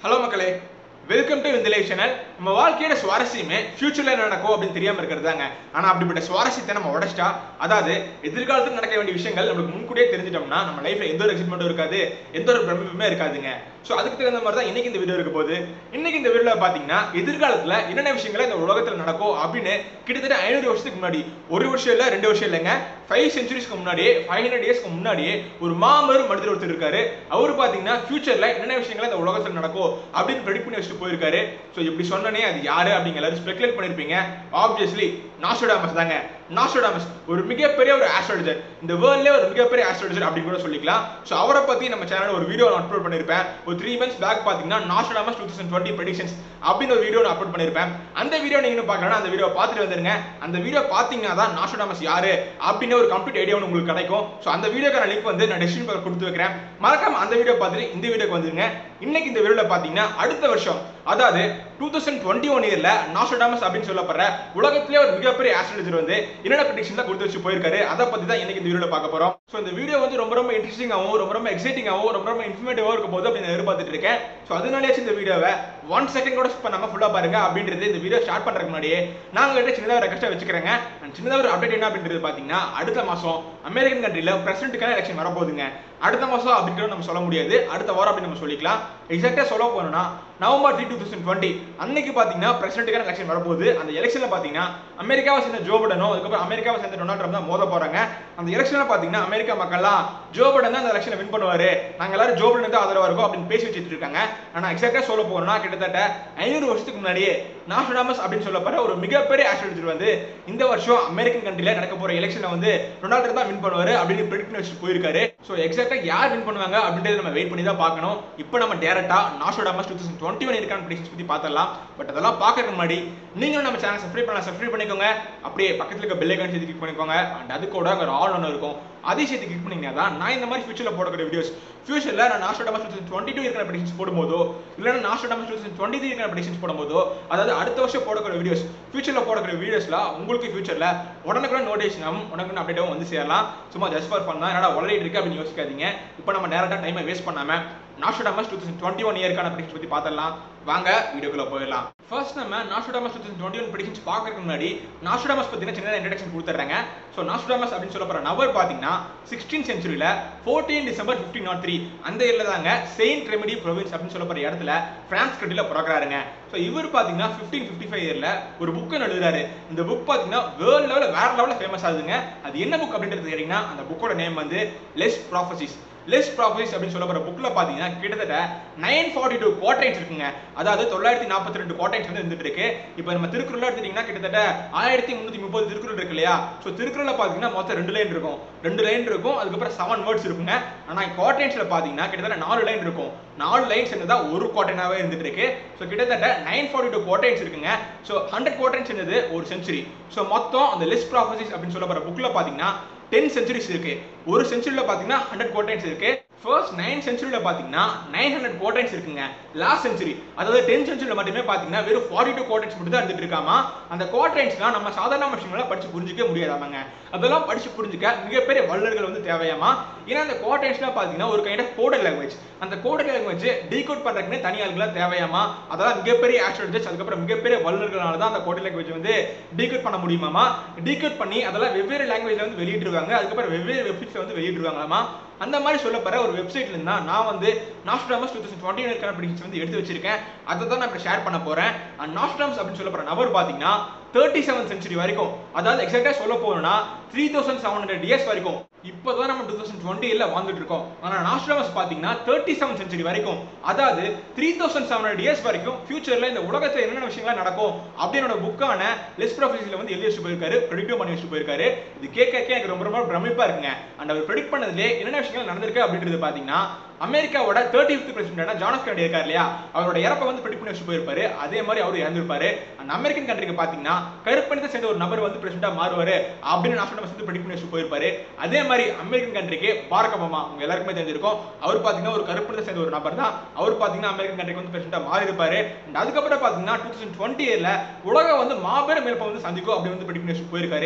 hello மக்களே welcome to இந்த channel நம்ம வாழ்க்கையோட சுவாரஸ்யமே ஃபியூச்சர்ல என்ன நடக்கும் அப்படின்னு தெரியாம இருக்கிறது தாங்க ஆனா அப்படிப்பட்ட சுவாரஸ்யத்தை நம்ம உடைச்சிட்டா அதாவது எதிர்காலத்தில் நடக்க வேண்டிய விஷயங்கள் நம்மளுக்கு முன்கூட்டியே தெரிஞ்சிட்டோம்னா நம்ம லைஃப்ல எந்த ஒரு எக்ஸைட்மெண்ட்டும் இருக்காது எந்த ஒரு பிரமிப்புமே இருக்காதுங்க ஸோ அதுக்கு தகுந்த மாதிரி தான் இன்னைக்கு இந்த வீடியோ இருக்க போகுது இன்னைக்கு இந்த வீடியோல பாத்தீங்கன்னா எதிர்காலத்துல என்னென்ன விஷயங்கள் இந்த உலகத்துல நடக்கும் அப்படின்னு கிட்டத்தட்ட ஐநூறு வருஷத்துக்கு முன்னாடி ஒரு வருஷம் இல்ல ரெண்டு வருஷம் இல்லைங்க ஃபைவ் சென்ச்சுரிஸ்க்கு முன்னாடியே ஃபைவ் ஹண்ட்ரட் இயர்ஸ்க்கு முன்னாடியே ஒரு மாபெரும் மனிதர் ஒருத்தர் இருக்காரு அவர் பாத்தீங்கன்னா ஃபியூச்சர்ல என்னென்ன விஷயங்கள் இந்த உலகத்துல நடக்கும் அப்படின்னு ப்ரெடிக்ட் பண்ணி வச்சுட்டு போயிருக்காரு ஸோ இப்படி சொன்னனே அது யாரு அப்படிங்க எல்லாரும் ஸ்பெகுலேட் பண்ணிருப்பீங்க ஆப்வியஸ்லி நாஸ்டோடாமஸ் தாங்க நாஸ்டோடாமஸ் ஒரு மிகப்பெரிய ஒரு ஆஸ்ட்ராலஜர் இந்த வேர்ல்ட்ல ஒரு மிகப்பெரிய ஆஸ்ட்ராலஜர் அப்படின்னு கூட சொல்லிக்கலாம் ஸோ அவரை பத்தி நம்ம சேனல்ல ஒரு வீடியோ நான் அப்லோட் பண்ணிருப்பேன் ஒரு த்ரீ மந்த்ஸ் பேக் பாத்தீங்கன்னா Nostradamus two thousand twenty predictions அப்படின்னு ஒரு வீடியோ நான் அப்லோட் பண்ணிருப்பேன் அந்த வீடியோ நீங்க இன்னும் பார்க்கலன்னா அந்த வீடியோ பார்த்துட்டு வந்துருங்க அந்த வீடியோ பாத்தீங்கன்னா தான் நாஸ்டோடாமஸ் யாரு அப்படின்னு ஒரு கம்ப்ளீட் ஐடியா உங்களுக்கு கிடைக்கும் ஸோ அந்த வீடியோக்கான லிங்க் வந்து நான் டிஸ்கிரிப்ஷன் கொடுத்து வைக்கிறேன் மறக்காம அந்த வீடியோ பார்த்துட்டு இந்த வீடியோக்கு வந்துருங்க இன்னைக்கு இந்த வீடியோல பாத்தீங்கன்னா அடுத்த வருஷம் அதாவது டூ தௌசண்ட் டுவெண்ட்டி ஒன் இயர்ல நாஸ்டோடாமஸ் அப்படின்னு சொல்லப்படுற உலகத்திலே ஒரு மிகப்பெரிய ஆஸ்ட்ராலஜர் வந்து என்னென்ன ப்ரெடிக்ஷன்லாம் கொடுத்து வச்சு போயிருக்காரு அதை பத்தி தான் இன்னைக்கு இந்த வீடியோல பார்க்க போறோம் ஸோ இந்த வீடியோ வந்து ரொம்ப ரொம்ப இன்ட்ரெஸ்டிங்காகவும் ரொம்ப ரொம்ப எக்ஸைட்டிங்காகவும் ரொம்ப ரொம்ப இன்ஃபர்மேட்டிவாக இருக்க போது அப்படின்னு நான் எதிர்பார்த்துட்டு இருக்கேன் ஸோ அதனாலேயே இந்த வீடியோவை ஒன் செகண்ட் கூட ஸ்கிப் பண்ணாம ஃபுல்லா பாருங்க அப்படின்றது இந்த வீடியோ ஸ்டார்ட் பண்றதுக்கு முன்னாடியே நாங்க கிட்ட சின்னதாக ஒரு ரெக்வஸ்ட் வச்சுக்கிறேங்க and சின்னதாக ஒரு அப்டேட் என்ன அப்படின்றது பாத்தீங்கன்னா அடுத்த மாசம் அமெரிக்கன் கண்ட்ரில பிரசிடென்ட்டுக்கான எலெக்ஷன் வரப்போகுதுங்க அடுத்த மாசம் அப்படின்றது நம்ம சொல்ல முடியாது அடுத்த வாரம் அப்படின்னு நம்ம சொல்லிக்கலாம் எக்ஸாக்டா சொல்ல போனோம்னா November three two thousand twenty அன்னைக்கு பாத்தீங்கன்னா பிரசிடென்ட்டுக்கான எலெக்ஷன் வரப்போகுது அந்த எலெக்ஷன்ல பாத்தீங்கன்னா அமெரிக்காவை சேர்ந்த ஜோ படனும் அதுக்கப்புறம் அமெரிக்காவை சேர்ந்த டொனால்ட் ட்ரம்ப் தான் மோத போறாங்க அந்த எலெக்ஷன்ல பாத்தீங்கன்னா அமெரிக்கா மக்கள்லாம் ஜோ படன் தான் அந்த எலெக்ஷனை வின் பண்ணுவாரு நாங்க எல்லாரும் ஜோ படன் தான் ஆதரவா இருக்கும் அப்படின்னு பேசி வச்சுட்டு இருக்காங்க ஆனா எக்ஸாக்டா சொல்ல போனோம்னா கிட்டத்தட்ட ஐநூறு வருஷத்துக்கு முன்னாடியே நாஸ்டாமஸ் அப்படின்னு சொல்லப்படுற ஒரு மிகப்பெரிய ஆஸ்ட்ராலஜர் வந்து இந்த வருஷம் அமெரிக்கன் கண்ட்ரில நடக்க போற எலெக்ஷன்ல வந்து டொனால்ட் ட்ரம்ப் தான் வின் பண்ணுவாரு அப்படின்னு ப்ரெடிக்ட் பண்ணி வச்சுட்டு போயிருக்காரு ஸோ எக்ஸாக்டா யார் வின் பண்ணுவாங்க அப்படின்றத நம்ம வெயிட் பண்ணி தான் பார்க்கணும் இப்போ நம்ம directly Nostradamus two thousand twenty one இருக்கான ப்ரெடிக்ஷன்ஸ் பத்தி பார்த்தலாம் பட் அதெல்லாம் பார்க்கறதுக்கு முன்னாடி நீங்களும் நம்ம சேனல் சப்ஸ்கிரைப் பண்ணலாம் சப்ஸ்கிரைப் பண்ணிக்கோங்க அப்படியே பக்கத்துல இருக்க பெல் ஐக்கான் சேர்த்து கிளிக் பண்ணிக்கோங்க அண்ட் அது கூட ஒரு ஆல் ஒன்று இருக்கும் அதே சேர்த்து கிளிக் பண்ணீங்கன்னா தான் நான் இந்த மாதிரி ஃபியூச்சர்ல போடக்கூடிய வீடியோஸ் ஃபியூச்சர்ல நான் Nostradamus two thousand twenty two இருக்கிற ப்ரெடிக்ஷன்ஸ் போடும்போதோ இல்லைன்னா Nostradamus two thousand twenty three இருக்கிற ப்ரெடிக்ஷன்ஸ் போடும்போதோ அதாவது அடுத்த வருஷம் போடக்கூடிய வீடியோஸ் ஃபியூச்சர்ல போடக்கூடிய வீடியோஸ்ல உங்களுக்கு ஃபியூச்சர்ல உடனுக்குடன் நோட்டிஃபிகேஷனும் உடனே அப்டேட்டும் வந்து சேரலாம் சும்மா ஜஸ்ட் ஃபார் பண்ணா என்னடா உளறிட்டு இருக்கு அப்படின்னு யோசிக்காதீங்க இப்போ நம்ம டேரக்டா டைமை வேஸ்ட் பண்ணாம Nostradamus two thousand twenty one இயர்க்கான ப்ரெடிக்ஷன் பத்தி பார்த்தலாம் வாங்க வீடியோக்குள்ள போயிடலாம் ஃபர்ஸ்ட் நம்ம Nostradamus two thousand twenty one predictions பார்க்கறதுக்கு முன்னாடி நாஸ்டாமஸ் பத்தின சின்ன இன்ட்ரடக்ஷன் கொடுத்துட்றாங்க ஸோ நாஸ்டாமஸ் அப்படின்னு சொல்லப்படுற நபர் பார்த்தீங்கன்னா சிக்ஸ்டீன் சென்ச்சுரியில் fourteen December fifteen naught three அந்த இயரில் தாங்க செயின்ட் ரெமிடி ப்ரொவின்ஸ் அப்படின்னு சொல்லப்படுற இடத்துல பிரான்ஸ் கண்ட்ரியில் பிறகுறாருங்க ஸோ இவர் பார்த்தீங்கன்னா ஃபிஃப்டீன் ஃபிஃப்டி ஃபைவ் இயரில் ஒரு புக்கை எழுதுறாரு இந்த புக் பார்த்தீங்கன்னா வேர்ல்டு லெவலில் வேற லெவலில் ஃபேமஸ் ஆகுதுங்க அது என்ன புக் அப்படின்றது கேட்டிங்கன்னா அந்த புக்கோட நேம் வந்து லெஸ் ப்ராஃபசிஸ் லெஸ் ப்ராஃபிட்ஸ் அப்படின்னு சொல்லப்படுற புக்ல பாத்தீங்கன்னா கிட்டத்தட்ட நைன் ஃபார்ட்டி டூ குவார்டைன்ஸ் இருக்குங்க அதாவது தொள்ளாயிரத்தி நாற்பத்தி ரெண்டு குவார்டைன்ஸ் வந்து இருந்துட்டு இருக்கு இப்போ நம்ம திருக்குறள் எடுத்துட்டீங்கன்னா கிட்டத்தட்ட ஆயிரத்தி முந்நூத்தி முப்பது திருக்குறள் இருக்கு இல்லையா ஸோ திருக்குறள்ல பாத்தீங்கன்னா மொத்தம் ரெண்டு லைன் இருக்கும் ரெண்டு லைன் இருக்கும் அதுக்கப்புறம் செவன் வேர்ட்ஸ் இருக்குங்க ஆனா குவார்டைன்ஸ்ல பாத்தீங்கன்னா கிட்டத்தட்ட நாலு லைன் இருக்கும் நாலு லைன் சேர்ந்ததா ஒரு குவார்டைனாவே இருந்துட்டு இருக்கு ஸோ கிட்டத்தட்ட நைன் ஃபார்ட்டி டூ குவார்டைன்ஸ் இருக்குங்க ஸோ ஹண்ட்ரட் குவார்டைன்ஸ் இருந்தது ஒரு செஞ்சுரி ஸோ மொத்தம் அந்த லிஸ்ட் ப்ராஃபசிஸ் அப்படின்னு சொல்லப்படுற புக்ல பாத்தீங்கன்னா டென் சென்ச்சுரிஸ் இருக்கு ஒரு செஞ்சுரியில பாத்தீங்கன்னா ஹண்ட்ரட் குவார்டைன்ஸ் இருக்கு ஃபர்ஸ்ட் நைன் சென்ச்சுரியில பாத்தீங்கன்னா நைன் ஹண்ட்ரட் குவார்டைன்ஸ் இருக்குங்க லாஸ்ட் செஞ்சுரி அதாவது டென் சென்ச்சுரியில மட்டுமே பாத்தீங்கன்னா வெறும் ஃபார்ட்டி டூ குவார்டைன்ஸ் மட்டும் தான் இருந்துட்டு இருக்காமா அந்த குவார்டைன்ஸ்லாம் நம்ம சாதாரண மனுஷங்களால படிச்சு புரிஞ்சுக்க முடியாதாமாங்க அதெல்லாம் படிச்சு புரிஞ்சுக்க மிகப்பெரிய வல்லுநர்கள் வந்து தேவையாமா ஏன்னா அந்த குவார்டைன்ஸ்லாம் பாத்தீங்கன்னா ஒரு கைண்ட் ஆஃப் கோடல் லாங்குவேஜ் அந்த கோடல் லாங்குவேஜ் டீகோட் பண்றதுக்குன்னு தனி ஆளுங்களாம் தேவையாமா அதெல்லாம் மிகப்பெரிய ஆஸ்ட்ராலஜர்ஸ் அதுக்கப்புறம் மிகப்பெரிய வல்லுநர்களால தான் அந்த கோடல் லாங்குவேஜ் வந்து டீகோட் பண்ண முடியுமாமா டீகோட் பண்ணி அதெல்லாம் வெவ்வேறு லாங்குவேஜ்ல வந்து வெளியிட்டுருவாங்க அதுக்கப்புறம் வெவ்வேறு வெப்சைட்ஸ்ல வந்து வெளியிட்டுருவாங்களாமா அந்த மாதிரி சொல்லப்படுற ஒரு வெப்சைட்ல இருந்தா நான் வந்து Nostradamus two thousand twenty one prediction வந்து எடுத்து வச்சிருக்கேன் அதை தான் நான் இப்போ ஷேர் பண்ண போறேன் அண்ட் நாஸ்ட்ராமஸ் அப்படின்னு சொல்லப்படுற நபர் பாத்தீங்கன்னா தேர்ட்டி செவன் சென்ச்சுரி வரைக்கும் அதாவது எக்ஸாக்டா சொல்ல போகணும்னா three thousand seven hundred years வரைக்கும் இப்போதான் நம்ம டூ தௌசண்ட் டுவெண்ட்டில வந்துட்டு இருக்கோம் ஆனா நாஸ்ட்ராமஸ் பாத்தீங்கன்னா தேர்ட்டி செவன் சென்ச்சுரி வரைக்கும் அதாவது three thousand seven hundred years வரைக்கும் ஃபியூச்சர்ல இந்த உலகத்துல என்னென்ன விஷயங்கள் நடக்கும் அப்படின்னு புக்கான லிஸ்ட் ப்ரொஃபஸில் வந்து எழுதி வச்சு போயிருக்காரு ப்ரெடிக்டும் பண்ணி வச்சு போயிருக்காரு இது கேட்க எனக்கு ரொம்ப ரொம்ப பிரமிப்பா இருக்குங்க அண்ட் அவர் ப்ரெடிக்ட் பண்ணதுலேயே என்னென்ன விஷயங்கள் நடந்திருக்கு அப்படின்றது பாத்தீங்கன்னா அமெரிக்காவோட thirty fifth president John F Kennedy இருக்கார் இல்லையா அவரோட இறப்பை வந்து ப்ரெடிக்ட் பண்ணி வச்சு போயிருப்பாரு அதே மாதிரி அவர் இறந்திருப்பாரு அண்ட் அமெரிக்கன் கண்ட்ரிக்கு பாத்தீங்கன்னா கருப்பணத்தை சேர்ந்த ஒரு நபர் வந்து பிரசிடண்டா மாறுவாரு அப்படின்னு நாஸ்டாமஸ் வந்து ப்ரெடிக்ட் பண்ணி வச்சு போயிருப்பாரு அதே மாதிரி அமெரிக்கன் கண்ட்ரிக்கு பாரக் ஒபாமா உங்க எல்லாருக்குமே தெரிஞ்சிருக்கும் அவர் பாத்தீங்கன்னா ஒரு கருப்பணத்தை சேர்ந்த ஒரு நபர் தான் அவர் பாத்தீங்கன்னா அமெரிக்கன் கண்ட்ரிக்கு வந்து பிரசிடண்டா மாறி இருப்பாரு அண்ட் அதுக்கப்புறம் பாத்தீங்கன்னா டூ தௌசண்ட் டுவெண்ட்டி இயர்ல உலகம் வந்து மாபெரும் மேற்பை வந்து சந்திக்கும் அப்படி வந்து ப்ரெடிக்ட் பண்ணி வச்சு போயிருக்காரு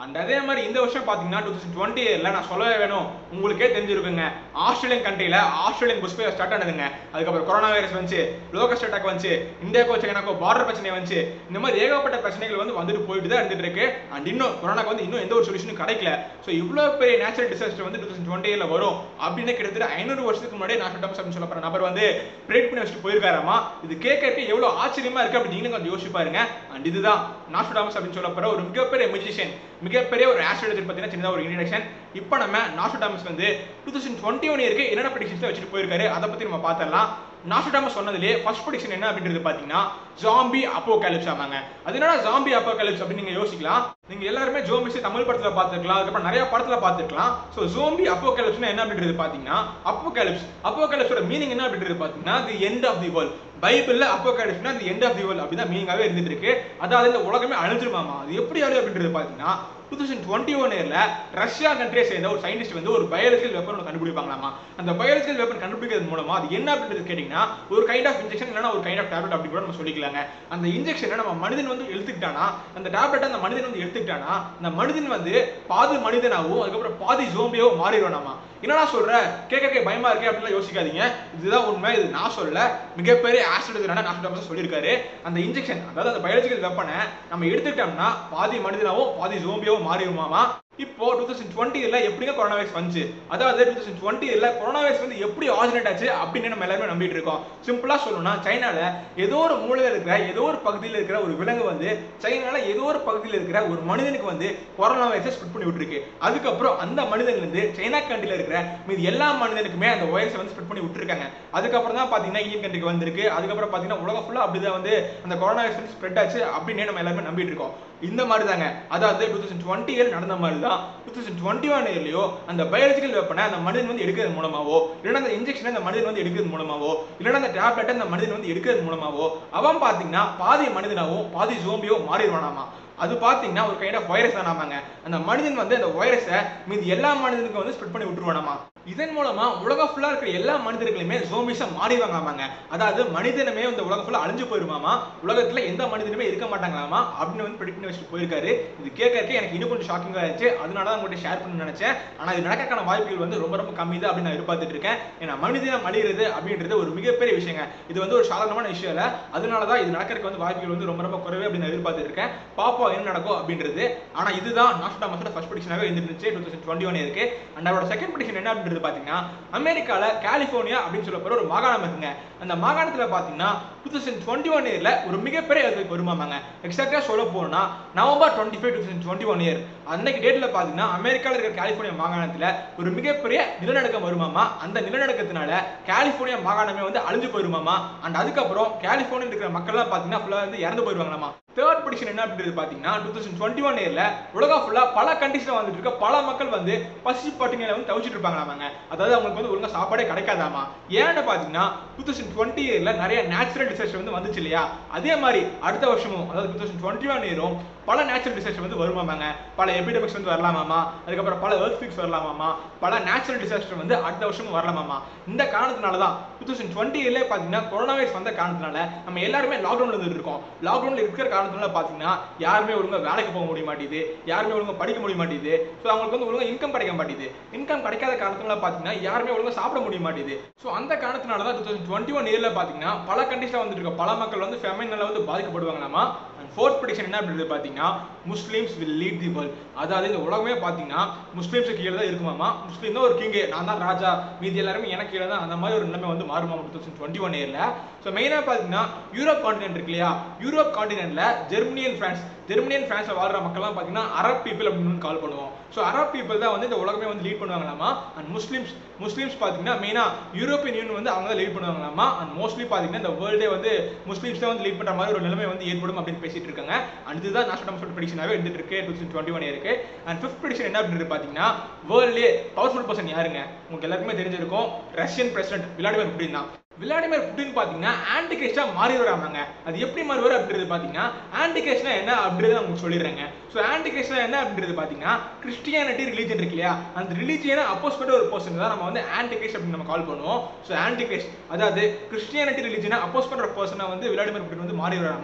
அண்ட் அதே மாதிரி இந்த வருஷம் பாத்தீங்கன்னா டூ தௌசண்ட் டுவெண்ட்டி இயர்ல நான் சொல்லவே வேணும் உங்களுக்கே தெரிஞ்சிருக்குங்க ஆஸ்திரேலியன் கண்ட்ரில ஆஸ்திரேலியன் புஷ் ஃபயர் ஸ்டார்ட் ஆனதுங்க அதுக்கப்புறம் கொரோனா வைரஸ் வந்துச்சு லோகஸ்ட் அட்டாக் வந்துச்சு இந்தியாவுக்கோ சைனாக்கோ பார்டர் பிரச்சனை வந்துச்சு இந்த மாதிரி ஏகப்பட்ட பிரச்சனைகள் வந்து வந்துட்டு போயிட்டு தான் இருந்துட்டு இருக்கு அண்ட் இன்னும் கொரோனாக்கு வந்து இன்னும் எந்த ஒரு சொல்யூஷனும் கிடைக்கல ஸோ இவ்வளோ பெரிய நேச்சுரல் டிசாஸ்டர் வந்து டூ தௌசண்ட் டுவெண்ட்டி இயர்ல வரும் அப்படின்னு கிட்டத்தட்ட ஐநூறு வருஷத்துக்கு முன்னாடி நாஸ்டாமஸ் அப்படின்னு சொல்லப்படுற நபர் வந்து பிரேக் பண்ணி வச்சுட்டு போயிருக்காராமா இது கேட்கறதுக்கு எவ்வளவு ஆச்சரியமா இருக்கு அப்படின்னு நீங்களும் கொஞ்சம் யோசிச்சு பாருங்க அண்ட் இதுதான் நாஸ்டாமஸ் அப்படின்னு சொல்லப்படுற ஒரு மிகப்பெரிய மியூசிஷியன் மிகப்பெரிய ஒரு ஆஸ்ட்ரோலஜர் பத்தின சின்னதா ஒரு இன்ட்ரடக்ஷன் இப்போ நம்ம நாஸ்டாமஸ் வந்து டூ தௌசண்ட் டுவெண்ட்டி ஒன் இயருக்கு என்னென்ன ப்ரெடிக்ஷன்ஸ் வச்சுட்டு போயிருக்காரு அதை பத்தி நம்ம பார்த்தரலாம் நாஸ்டாமஸ் சொன்னதுலேயே ஃபர்ஸ்ட் ப்ரெடிக்ஷன் என்ன அப்படின்றது பாத்தீங்கன்னா ஜாம்பி அப்போகாலிப்ஸ் ஆமாங்க அது என்னடா ஜாம்பி அப்போகாலிப்ஸ் அப்படின்னு நீங்க யோசிக்கலாம் நீங்க எல்லாருமே ஜோம்பிஸ் தமிழ் படத்துல பார்த்துருக்கலாம் அதுக்கப்புறம் நிறைய படத்துல பார்த்துருக்கலாம் ஸோ ஜோம்பி அப்போகாலிப்ஸ்னா என்ன அப்படின்றது பாத்தீங்கன்னா அப்போகாலிப்ஸ் அப்போகாலிப்ஸோட மீனிங் என்ன அப்படின்றது பாத்தீங்கன்னா the end of the world பைபிள்ல அப்போகாலிப்ஸ்னா the end of the world அப்படின்னு மீனிங்காவே இருந்துட்டு இருக்கு அதாவது இந்த உலகமே அழிஞ்சிருமாமா அது எப்படி அழியும் அப்படின்றது பாத்தீங்கன்னா டூ தௌசண்ட் டுவெண்ட்டி ஒன் இயர்ல ரஷ்யா கண்ட்ரியை சேர்ந்த ஒரு சயின்டிஸ்ட் வந்து ஒரு பயாலஜிக்கல் வெப்பன் ஒன்று கண்டுபிடிப்பாங்களாமா அந்த பயாலஜிக்கல் வெப்பன் கண்டுபிடிக்கிறது மூலமா அது என்ன அப்படின்றது கேட்டீங்கன்னா ஒரு கைண்ட் ஆஃப் இன்ஜெக்ஷன் இல்லைன்னா ஒரு கைண்ட் ஆஃப் டேப்லெட் அப்படி கூட நம்ம சொல்லிக்கலாங்க அந்த இன்ஜெக்ஷனை நம்ம மனிதன் வந்து எடுத்துக்கிட்டானா அந்த டேப்லெட்டை அந்த மனிதன் வந்து எடுத்துக்கிட்டானா அந்த மனிதன் வந்து பாதி மனிதனாகவும் அதுக்கப்புறம் பாதி ஜோம்பியாவும் மாறிடுவானாமா என்னடா சொல்ற கேட்க கேட்க பயமா இருக்கே அப்படிலாம் யோசிக்காதீங்க இதுதான் உண்மை இது நான் சொல்ல மிகப்பெரிய ஆஸ்ட்ரோலஜரான நாஸ்டாமஸ் சொல்லியிருக்காரு அந்த இன்ஜெக்ஷன் அதாவது அந்த பயாலஜிக்கல் வெப்பனை நம்ம எடுத்துக்கிட்டோம்னா பாதி மனிதனாவும் பாதி ஜோம்பியாவும் மாறிடுமாமா இப்போ டூ தௌசண்ட் டுவெண்ட்டில எப்படிங்க கொரோனா வைரஸ் வந்துச்சு அதாவது டூ தௌசண்ட் டுவெண்ட்டில கொரோனா வைரஸ் வந்து எப்படி ஆரிஜினேட் ஆச்சு அப்படின்னு நம்ம எல்லாருமே நம்பிட்டு இருக்கோம் சிம்பிளா சொல்லணும்னா சைனால ஏதோ ஒரு மூலையில இருக்கிற ஏதோ ஒரு பகுதியில் இருக்கிற ஒரு விலங்கு வந்து சைனால ஏதோ ஒரு பகுதியில் இருக்கிற ஒரு மனிதனுக்கு வந்து கொரோனா வைரஸை ஸ்ப்ரெட் பண்ணி விட்டுருக்கு அதுக்கப்புறம் அந்த மனிதன்ல இருந்து சைனா கண்ட்ரில இருக்கிற மீது எல்லா மனிதனுக்குமே அந்த வைரஸை வந்து ஸ்ப்ரெட் பண்ணி விட்டுருக்காங்க அதுக்கப்புறம் தான் பாத்தீங்கன்னா இந்தியன் கண்ட்ரிக்கு வந்திருக்கு அதுக்கப்புறம் பாத்தீங்கன்னா உலகம் ஃபுல்லா அப்படிதான் வந்து அந்த கொரோனா வைரஸ் வந்து ஸ்ப்ரெட் ஆச்சு அப்படின்னு நம்ம எல்லாருமே நம்பிட்டு இருக்கோம் இந்த மாதிரி தாங்க அதாவது டூ தௌசண்ட் டுவெண்ட்டி இயர் நடந்த மாதிரி தான் டூ தௌசண்ட் டுவெண்ட்டி ஒன் இயர்லயோ அந்த பயாலஜிக்கல் வெப்பனை அந்த மனிதன் வந்து எடுக்கிறது மூலமாவோ இல்லைன்னா அந்த இன்ஜெக்ஷனை அந்த மனிதன் வந்து எடுக்கிறது மூலமாவோ இல்லைன்னா அந்த டேப்லெட்டை அந்த மனிதன் வந்து எடுக்கிறது மூலமாவோ அவன் பாத்தீங்கன்னா பாதி மனிதனாவும் பாதி ஜோம்பியோ மாறிடுவானாமா அது பாத்தீங்கன்னா ஒரு கைண்ட் ஆஃப் வைரஸ் தானாமாங்க அந்த மனிதன் வந்து அந்த வைரஸை மீதி எல்லா மனிதனுக்கும் வந்து ஸ்ப்ரெட் பண்ணி விட்டுருவானாமா இதன் மூலமா உலகம் ஃபுல்லா இருக்கிற எல்லா மனிதர்களுமே ஜோம்பிஸா மாறிவாங்களாமாங்க அதாவது மனிதனமே இந்த உலகம் ஃபுல்லா அழிஞ்சு போயிருமாமா உலகத்துல எந்த மனிதனுமே இருக்க மாட்டாங்களாமா அப்படின்னு வந்து ப்ரெடிக்ட் பண்ணி வச்சுட்டு போயிருக்காரு இது கேட்கறதுக்கு எனக்கு இன்னும் கொஞ்சம் ஷாக்கிங்கா இருந்துச்சு அதனால தான் உங்கள்கிட்ட ஷேர் பண்ண நினைச்சேன் ஆனா இது நடக்கக்கான வாய்ப்புகள் வந்து ரொம்ப ரொம்ப கம்மி தான் அப்படின்னு நான் எதிர்பார்த்துட்டு இருக்கேன் ஏன்னா மனிதனம் அழியிறது அப்படின்றது ஒரு மிகப்பெரிய விஷயங்க இது வந்து ஒரு சாதாரணமான விஷயம் இல்ல அதனால தான் இது நடக்கிறதுக்கு வந்து வாய்ப்புகள் வந்து ரொம்ப ரொம்ப குறைவே அப்படின்னு நான் எதிர்பார்த்துட்டு இருக்கேன் பாப்போம் என்ன நடக்கும் அப்படின்றது ஆனா இதுதான் நாஸ்டாமஸோட ஃபர்ஸ்ட் ப்ரெடிக்ஷனாகவே இருந்துருந்துச்சு டூ தௌசண்ட் டுவெண்ட்டி ஒன் இருக்கு அண்ட் அவரோட செகண்ட் ப்ரெடிக்ஷன் என்ன அப்படின்றது பாத்தீங்கன்னா அமெரிக்கால கலிபோர்னியா அப்படின்னு சொல்லப்படுற ஒரு மாகாணம் இருக்குங்க அந்த மாகாணத்துல பாத்தீங்கன்னா டூ தௌசண்ட் டுவெண்ட்டி ஒன் இயர்ல ஒரு மிகப்பெரிய earthquake வருமாமாங்க எக்ஸாக்டா சொல்ல போனா November twenty five two thousand twenty one year அன்னைக்கு டேட்ல பாத்தீங்கன்னா அமெரிக்கால இருக்கிற கலிபோர்னியா மாகாணத்துல ஒரு மிகப்பெரிய நிலநடுக்கம் வருமாமா அந்த நிலநடுக்கத்தினால கலிபோர்னியா மாகாணமே வந்து அழிஞ்சு போயிருமாமா அண்ட் அதுக்கப்புறம் கலிபோர்னியா இருக்கிற மக்கள்லாம் பாத்தீங்கன்னா ஃபுல்லா வந்து இறந்து போயிருவாங்களாமா தேர்ட் ப்ரெடிக்ஷன் என்ன அப்படின்றது பாத்தீங்கன்னா டூ தௌசண்ட் டுவெண்ட்டி ஒன் இயர்ல உலகம் ஃபுல்லா பல கண்ட்ரீஸ்ல வந்துட்டு இருக்க பல மக்கள் வந்து பசி பட்டினியில வந்து தவிச்சிட்டு இருப்பாங்களாமாங்க அதாவது அவங்களுக்கு வந்து ஒழுங்கா சாப்பாடே கிடைக்காதாமா ஏன்னு பாத்தீங்கன்னா டூ தௌசண்ட் டுவெண்ட்டி இயர்ல நிறைய நேச்சுரல் டிசாஸ்டர் வந்து வந்துச்சு இல்லையா அதே மாதிரி அடுத்த வருஷமும் அதாவது டூ தௌசண்ட் டுவெண்ட்டி ஒன் இயரும் பல நேச்சுரல் டிசாஸ்டர் வந்து வருமாமாங்க பல எபிடமிக்ஸ் வந்து வரலாமாமா அதுக்கப்புறம் பல எர்த்ஃபிக்ஸ் வரலாமாமா பல நேச்சுரல் டிசாஸ்டர் வந்து அடுத்த வருஷமும் வரலாமாமா இந்த காரணத்தினால தான் டூ தௌசண்ட் டுவெண்ட்டி இயர்ல பாத்தீங்கன்னா கொரோனா வைரஸ் வந்த காரணத்தினால நம்ம எல்லாருமே லாக்டவுன்ல இருந்துட்டு இருக்கோம் லாக்டவுன்ல இருக்கிற காரணத்தினால பாத்தீங்கன்னா யாருமே ஒழுங்கா வேலைக்கு போக முடிய மாட்டேங்குது யாருமே ஒழுங்கா படிக்க முடிய மாட்டேங்குது ஸோ அவங்களுக்கு வந்து ஒழுங்கா இன்கம் கிடைக்க மாட்டேங்குது இன்கம் கிடைக்காத காரணத்தினால பாத்தீங்கன்னா யாருமே ஒழுங்கா சாப்பிட முடிய மாட்டேங்குது ஸோ அந்த காரணத்தினால தான் டூ தௌசண்ட் டுவெண்ட்டி ஒன் இயர்ல பாத்தீங்கன்னா பல கண்ட்ரீஸ்ல வந்துட்டு இருக்க பல மக்கள் வந்து ஃபெமைனால வந்து பாதிக்கப்படுவாங்களாமா அண்ட் ஃபோர்த் ப்ரெடிக்ஷன் என்ன அப்படின்றது பாத்தீங்கன்னா Muslims will lead the world அதாவது இந்த உலகமே பாத்தீங்கன்னா முஸ்லிம்ஸுக்கு கீழே தான் இருக்குமாமா முஸ்லீம் தான் ஒரு கிங் நான் தான் ராஜா மீதி எல்லாருமே எனக்கு கீழே தான் அந்த மாதிரி ஒரு நிலைமை வந்து மாறுமா டூ தௌசண்ட் டுவெண்ட்டி ஒன் இயர்ல ஸோ மெயினாக பார்த்தீங்கன்னா யூரோப் காண்டினென்ட் இருக்கு இல்லையா யூரோப் காண்டினென்ட்ல Germany and France Germany and பிரான்ஸ்ல வாழ்ற மக்கள்லாம் பார்த்தீங்கன்னா அரப் பீப்பிள் அப்படின்னு கால் பண்ணுவோம் ஸோ அரப் பீப்பிள் தான் வந்து இந்த உலகமே வந்து லீட் பண்ணுவாங்களாமா அண்ட் முஸ்லிம்ஸ் முஸ்லிம்ஸ் பார்த்தீங்கன்னா மெயினாக யூரோப்பியன் யூனியன் வந்து அவங்க தான் லீட் பண்ணுவாங்களாமா அண்ட் மோஸ்ட்லி பார்த்தீங்கன்னா இந்த வேர்ல்டே வந்து முஸ்லிம்ஸ் தான் வந்து லீட் பண்ணுற மாதிரி ஒரு நிலைமை வந்து ஏற்படும் அப்படின்னு பேசிட்டு இருக்காங்க அண்ட் இதுதான் நேஷனல் சொல்லிட்டு ப்ரெடிக்ஷனாகவே இருந்துட்டு இருக்கு டூ தௌசண்ட் டுவெண்ட்டி ஒன் இருக்கு அண்ட் ஃபிஃப்த் ப்ரெடிக்ஷன் என்ன அப்படின்னு பார்த்தீங்கன்னா வேர்ல்ட்லேயே பவர்ஃபுல் பர்சன் யாருங்க உங்களுக்கு எல்லாருக்குமே தெரிஞ்சிருக்கும் ரஷ்யன் பிரசிடென்ட் விளாடிமிர் புட்டின் தான் விளாடிமிர் புட்டின் பாத்தீங்கன்னா ஆன்டிகிரைஸ்டா மாறி வராமாங்க அது எப்படி மாறுவார் அப்படின்றது பாத்தீங்கன்னா ஆன்டிகிரைஸ்ட்னா என்ன அப்படின்றத நான் உங்களுக்கு சொல்லிடுறேங்க ஸோ ஆன்டிகிரைஸ்ட்னா என்ன அப்படின்றது பாத்தீங்கன்னா கிறிஸ்டியானிட்டி ரிலீஜன் இருக்கு இல்லையா அந்த ரிலீஜியனை அப்போஸ் பண்ண ஒரு பர்சன் தான் நம்ம வந்து ஆன்டிகிரைஸ்ட் அப்படின்னு நம்ம கால் பண்ணுவோம் ஸோ ஆன்டிகிரைஸ்ட் அதாவது கிறிஸ்டியானிட்டி ரிலீஜனை அப்போஸ் பண்ற பர்சனை வந்து விளாடிமிர் புட்டின் வந்து மாறி வராமா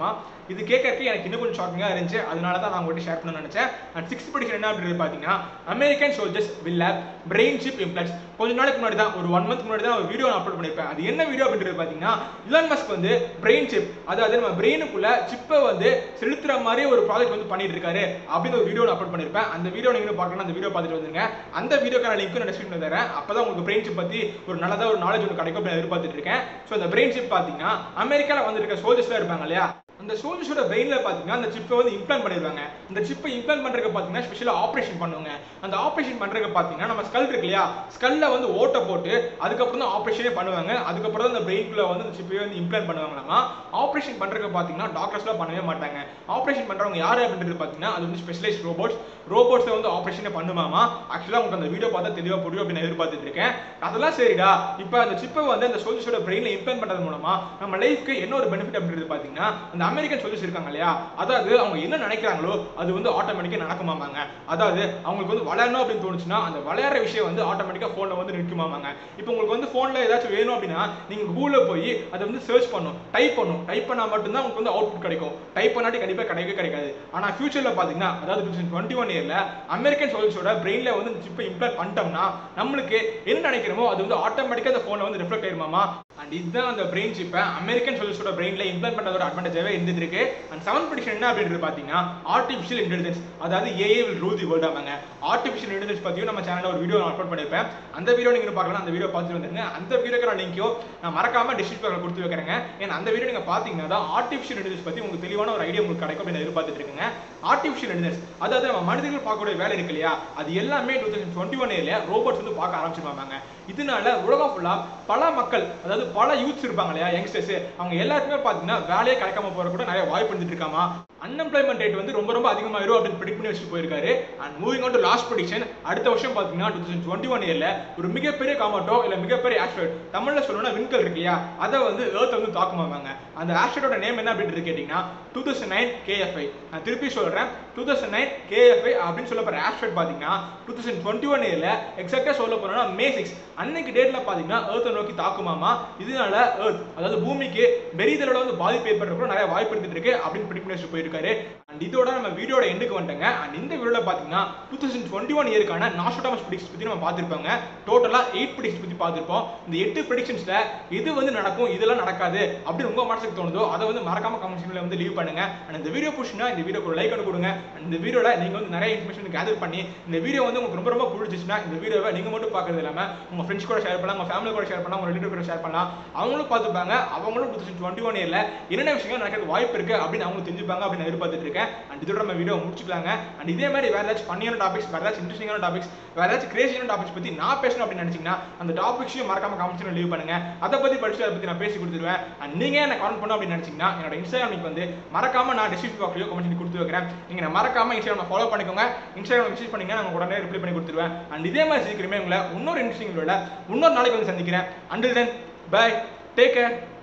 இது கேட்கறதுக்கு எனக்கு இன்னும் கொஞ்சம் ஷாக்கிங்காக இருந்துச்சு அதனால தான் நான் உங்கள்கிட்ட ஷேர் பண்ண நினைச்சேன் அண்ட் சிக்ஸ்த் படிக்கிற என்ன அப்படின்றது பார்த்தீங்கன்னா American soldiers will have brain chip implants கொஞ்ச நாளைக்கு முன்னாடி தான் ஒரு ஒன் மந்த் முன்னாடி தான் ஒரு வீடியோ நான் அப்லோட் பண்ணியிருப்பேன் அது என்ன வீடியோ அப்படின்றது பார்த்தீங்கன்னா இலான் மஸ்க் வந்து பிரெயின் சிப் அதாவது நம்ம பிரெயினுக்குள்ள சிப்பை வந்து செலுத்துற மாதிரி ஒரு ப்ராஜெக்ட் வந்து பண்ணிட்டு இருக்காரு அப்படின்னு ஒரு வீடியோ நான் அப்லோட் பண்ணியிருப்பேன் அந்த வீடியோ நீங்க பார்க்கணும் அந்த வீடியோ பார்த்துட்டு வந்துருங்க அந்த வீடியோக்கான லிங்க் நான் டிஸ்கிரிப்ஷன் தரேன் அப்பதான் உங்களுக்கு பிரெயின் சிப் பத்தி ஒரு நல்லதா ஒரு நாலேஜ் ஒன்று கிடைக்கும் அப்படின்னு எதிர்பார்த்துட்டு இருக்கேன் ஸோ அந்த பிரெயின் சிப் பார்த்தீங்கன்னா அமெரிக்கால வந்திருக்க சோல்ஜர்ஸ்லாம் இருப்பாங்க இல்லையா அந்த சோல்ஜர்ஸோட பிரெயின்ல பாத்தீங்கன்னா அந்த சிப்பை வந்து இம்ப்ளான் பண்ணிடுவாங்க இந்த சிப்பை இம்ப்ளான் பண்றதுக்கு பாத்தீங்கன்னா ஸ்பெஷலா ஆபரேஷன் பண்ணுவாங்க அந்த ஆபரேஷன் பண்றதுக்கு பாத்தீங்கன்னா நம்ம ஸ்கல் இருக்கு இல்லையா ஸ்கல்ல வந்து ஓட்டை போட்டு அதுக்கப்புறம் தான் ஆபரேஷனே பண்ணுவாங்க அதுக்கப்புறம் தான் அந்த பிரெயின்குள்ள வந்து அந்த சிப்பை வந்து இம்ப்ளான் பண்ணுவாங்களாமா ஆபரேஷன் பண்றதுக்கு பாத்தீங்கன்னா டாக்டர்ஸ்லாம் பண்ணவே மாட்டாங்க ஆபரேஷன் பண்றவங்க யாரு அப்படின்றது பாத்தீங்கன்னா அது வந்து ஸ்பெஷலைஸ்ட் ரோபோட்ஸ் ரோபோட்ஸை வந்து ஆபரேஷனே பண்ணுமாமா ஆக்சுவலா உங்களுக்கு அந்த வீடியோ பார்த்தா தெளிவா புரியும் அப்படின்னு எதிர்பார்த்துட்டு இருக்கேன் அதெல்லாம் சரிடா இப்போ அந்த சிப்பை வந்து அந்த சோல்ஜர்ஸோட பிரெயின்ல இம்ப்ளான் பண்றது மூலமா நம்ம லைஃப்க்கு என்ன ஒரு பெனிஃபிட் அப்படின்றது பாத்தீங்கன்னா அந்த அமெரிக்கன் சோல்ஜர்ஸ் இருக்காங்க இல்லையா அதாவது அவங்க என்ன நினைக்கிறாங்களோ அது வந்து ஆட்டோமேட்டிக்கா நடக்குமாமாங்க அதாவது அவங்களுக்கு வந்து வளரணும் அப்படின்னு தோணுச்சுன்னா அந்த வளர விஷயம் வந்து ஆட்டோமேட்டிக்கா போன்ல வந்து நிற்குமாமாங்க இப்போ உங்களுக்கு வந்து போன்ல ஏதாச்சும் வேணும் அப்படின்னா நீங்க கூகுள்ல போய் அதை வந்து சர்ச் பண்ணும் டைப் பண்ணும் டைப் பண்ணா மட்டும்தான் உங்களுக்கு வந்து அவுட்புட் கிடைக்கும் டைப் பண்ணாட்டி கண்டிப்பா கிடைக்கவே கிடைக்காது ஆனா ஃபியூச்சர்ல பாத்தீங்கன்னா அதாவது டுவெண்ட்டி ஒன் இயர்ல அமெரிக்கன் சோல்ஜர்ஸோட பிரெயின்ல வந்து இந்த சிப்பை இம்ப்ளான் பண்ணிட்டோம்னா நம்மளுக்கு என்ன நினைக்கிறோமோ அது வந்து ஆட்டோமேட்டிக்கா அந்த போன்ல வந்து ரிஃப்ளெக்ட் ஆயிருமாமா அண்ட் இதுதான் அந்த பிரெயின் சிப்பை அமெரிக்கன் சோல்ஜர்ஸோட பிரெயின்ல இம்ப்ளான் பண்றதோட அட்வான்டேஜாவே இருந்துட்டு இருக்கு அண்ட் செவன் ப்ரிடிக்ஷன் என்ன அப்படின்றது பாத்தீங்கன்னா ஆர்டிஃபிஷியல் இன்டெலிஜென்ஸ் அதாவது AI will rule the world ஆமாங்க ஆர்டிஃபிஷியல் இன்டெலிஜென்ஸ் பத்தியும் நம்ம சேனல்ல ஒரு வீடியோ நான் அப்லோட் பண்ணிருப்பேன் அந்த வீடியோ நீங்க பார்க்கலாம் அந்த வீடியோ பார்த்துட்டு வந்துருங்க அந்த வீடியோக்கு லிங்கையோ நான் மறக்காம டிஸ்கிரிப்ஷன்ல கொடுத்து வைக்கிறேங்க ஏன்னா அந்த வீடியோ நீங்க பாத்தீங்கன்னா தான் ஆர்டிஃபிஷியல் இன்டெலிஜென்ஸ் பத்தி உங்களுக்கு தெளிவான ஒரு ஐடியா உங்களுக்கு கிடைக்கும் அப்படின்னு எதிர்பார்த்துட்டு இருக்குங்க ஆர்டிஃபிஷியல் இன்டெலிஜென்ஸ் அதாவது நம்ம மனிதர்கள் பார்க்கக்கூடிய வேலை இருக்கு இல்லையா அது எல்லாமே டூ தௌசண்ட் டுவெண்ட்டி ஒன் இயர்ல ரோபோட்ஸ் வந்து பார்க்க ஆரம்பிச்சிருவாங்க இதனால உலகம் ஃபுல்லா பல மக்கள் அதாவது பல யூத்ஸ் இருப்பாங்க இல்லையா யங்ஸ்டர்ஸ் அவங்க எல்லாருக்குமே பாத்தீங்கன்னா வேலையே கிடைக்காம போற கூட நிறைய வாய்ப்பு இருந்துட்டு இருக்காமா அன்எம்ப்ளாய்மெண்ட் ரேட் வந்து ரொம்ப ரொம்ப அதிகமாயிரும் அப்படின்னு ப்ரிடிக் பண்ணி வச்சுட்டு போயிருக்காரு and moving on to last prediction அடுத்த வருஷம் பாத்தீங்கன்னா டூ தௌசண்ட் டுவெண்ட்டி ஒன் இயர்ல ஒரு மிகப்பெரிய காமாட்டோ இல்ல மிகப்பெரிய ஆஸ்ட்ராய்ட் தமிழ்ல சொல்லணும்னா விண்கல் இருக்கு இல்லையா அதை வந்து ஏர்த் வந்து தாக்குமாங்க அந்த ஆஸ்ட்ராய்டோட நேம் என்ன அப்படின்றது கேட்டீங்கன்னா டூ தௌசண்ட் நைன் கேஎஃப்ஐ நான் திருப்பி சொல்றேன் டூ தௌசண்ட் நைன் கேஎஃப்ஐ அப்படின்னு சொல்லப்படுற ஆஸ்ட்ராய்ட் பாத்தீங்கன்னா டூ தௌசண்ட் டுவெண்ட்டி ஒன் இயர்ல எக்ஸாக்டா சொல்ல போனோம்னா மே சிக்ஸ் அன்னைக்கு டேட்ல பாத்தீங்கன்னா ஏர்த்தை நோக்கி தாக்குமாமா இதனால ஏர்த் அதாவது பூமிக்கு பெரியதளோட வந்து பாதிப்பு ஏற்படுறதுக்கு நிறைய வாய்ப்பு இருந்துட்டு இருக்கு அப்படின்னு ப்ரிடிக் பண்ணி வச்சுட்டு போயிருக்காரு அண்ட் இதோட நம்ம வீடியோட எண்டுக்கு வந்துட்டங்க அண்ட் இந்த வீடியோல பாத்தீங்கன்னா டூ தௌசண்ட் டுவெண்ட்டி ஒன் இயருக்கான நாஸ்டாமஸ் ப்ரிடிக்ஸ் பத்தி நம்ம பார்த்திருப்பாங்க டோட்டலா எயிட் ப்ரிடிக்ஸ் பத்தி பார்த்திருப்போம் இந்த எட்டு ப்ரிடிக்ஷன்ஸ்ல எது வந்து நடக்கும் இதெல்லாம் நடக்காது அப்படின்னு உங்க மனசுக்கு தோணுதோ அதை வந்து மறக்காம கமெண்ட்ஸ்ல வந்து லீவ் பண்ணுங்க அண்ட் இந்த வீடியோ புஷ்னா இந்த வீடியோக்கு லைக் பண்ணி கொடுங்க And இந்த வீடியோல நீங்க வந்து நிறைய இன்ஃபர்மேஷன் கேதர் பண்ணி இந்த வீடியோ வந்து உங்களுக்கு ரொம்ப ரொம்ப பிடிச்சிச்சுன்னா இந்த வீடியோவை நீங்க மட்டும் பார்க்கறது இல்லாம உங்க ஃப்ரெண்ட்ஸ் கூட ஷேர் பண்ணலாம் உங்க ஃபேமிலி கூட ஷேர் பண்ணலாம் உங்க ரிலேட்டிவ் கூட ஷேர் பண்ணலாம் அவங்களும் பார்த்துப்பாங்க அவங்களும் டூ தௌசண்ட் டுவெண்ட்டி ஒன் இயர்ல என்னென்ன விஷயங்கள் நடக்கிறது வாய்ப்பு இருக்கு அப்படின்னு அவங்க தெரிஞ்சுப்பாங்க அப்படின்னு நான் எதிர்பார்த்துட்டு இருக்கேன் அண்ட் இதோட நம்ம வீடியோ முடிச்சுக்கலாங்க அண்ட் இதே மாதிரி வேற ஏதாச்சும் ஃபன்னியான டாபிக்ஸ் வேற ஏதாச்சும் இன்ட்ரெஸ்டிங்கான டாபிக்ஸ் வேற ஏதாச்சும் கிரேசியான டாபிக்ஸ் பத்தி நான் பேசணும் அப்படின்னு நினைச்சீங்கன்னா அந்த டாபிக்ஸையும் மறக்காம கமெண்ட்ஸ்ல லீவ் பண்ணுங்க அதை பத்தி படிச்சு அதை பத்தி நான் பேசி கொடுத்துருவேன் அண்ட் நீங்க என்ன கமெண்ட் பண்ணணும் அப்படின்னு நினைச்சீங்கன்னா என்னோட இன்ஸ்டாகிராம் லிங்க் வந்து மறக்காம நான் டிஸ்கிரிப்ஷன் பாக்ஸ்லயோ கமெண்ட் கொடுத்து வைக்கிறேன் நீங்க என்ன மறக்காம இன்ஸ்டாகிராம் ஃபாலோ பண்ணிக்கோங்க இன்ஸ்டாகிராம் மெசேஜ் பண்ணீங்க நான் உடனே ரிப்ளை பண்ணி கொடுத்துருவேன் அண்ட் இதே மாதிரி சீக்கிரமே உங்களை இன்னொரு இன்ட்ரெஸ்டிங் இன்னொரு நாளைக்கு வந்து சந்திக்கிறேன் until then bye take care